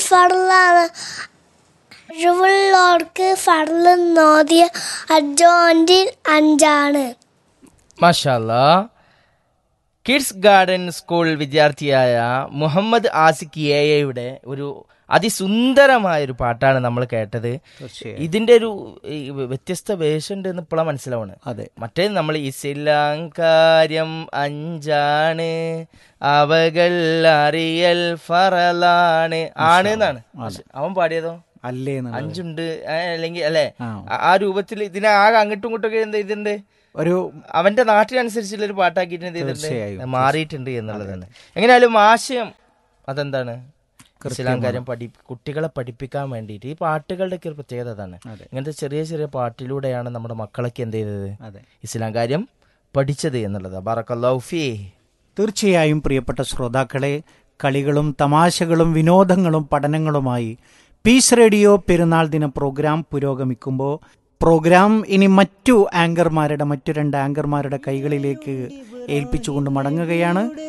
ഫറലാണ് കഴിവുള്ളവർക്ക് ഫറല് നോദിയ അജോൻറ്റിൽ അഞ്ചാണ് മാഷാല്ല kids garden school വിദ്യാർത്ഥിയായ മുഹമ്മദ് ആസിഖ് എയുടെ ഒരു അതിസുന്ദരമായ ഒരു പാട്ടാണ് നമ്മൾ കേട്ടത് തീർച്ചയായും ഇതിന്റെ ഒരു ഈ വ്യത്യസ്ത വേഷമുണ്ട് എന്ന് ഇപ്പോഴാണ് മനസ്സിലാവണ് അതെ മറ്റേ നമ്മൾ ഇസ്ലാം കാര്യം അഞ്ചാണ് അവകൾ അറിയൽ ഫറലാണ് ആണ് എന്നാണ് അവൻ പാടിയതോ അല്ലേ എന്നുള്ളത്. അഞ്ചുണ്ട് ഏ, അല്ലെങ്കിൽ അല്ലെ ആ. ആ- ആ രൂപത്തിൽ ഇതിനെ ആകെ അങ്ങോട്ടും ഇങ്ങോട്ടും ഒക്കെ എന്ത് ഇതുണ്ട് ഒരു അവന്റെ നാട്ടിനനുസരിച്ചുള്ള ഒരു പാട്ടാക്കിയിട്ട് എന്ത് ചെയ്തിട്ടുണ്ട് തീർച്ചയായും. മാറിയിട്ടുണ്ട് എന്നുള്ളതാണ് എങ്ങനെയാലും ആശയം അതെന്താണ് ഇസ്ലാം കാര്യം പഠി കുട്ടികളെ പഠിപ്പിക്കാൻ വേണ്ടിയിട്ട് ഈ പാട്ടുകളുടെ ഒക്കെ ഒരു പ്രത്യേകത അതാണ് അതെ. ഇങ്ങനത്തെ ചെറിയ ചെറിയ പാട്ടിലൂടെയാണ് നമ്മുടെ മക്കളൊക്കെ എന്ത് ചെയ്തത് അതെ ഇസ്ലാം കാര്യം പഠിച്ചത് എന്നുള്ളത് ബാറക്കല്ലാഫി തീർച്ചയായും പ്രിയപ്പെട്ട ശ്രോതാക്കളെ കളികളും തമാശകളും വിനോദങ്ങളും പഠനങ്ങളുമായി പീസ് റേഡിയോ പെരുന്നാൾ ദിന പ്രോഗ്രാം പുരോഗമിക്കുമ്പോൾ പ്രോഗ്രാം ഇനി മറ്റു ആങ്കർമാരുടെ മറ്റു രണ്ട് ആങ്കർമാരുടെ കൈകളിലേക്ക് ഏൽപ്പിച്ചുകൊണ്ട് മടങ്ങുകയാണ്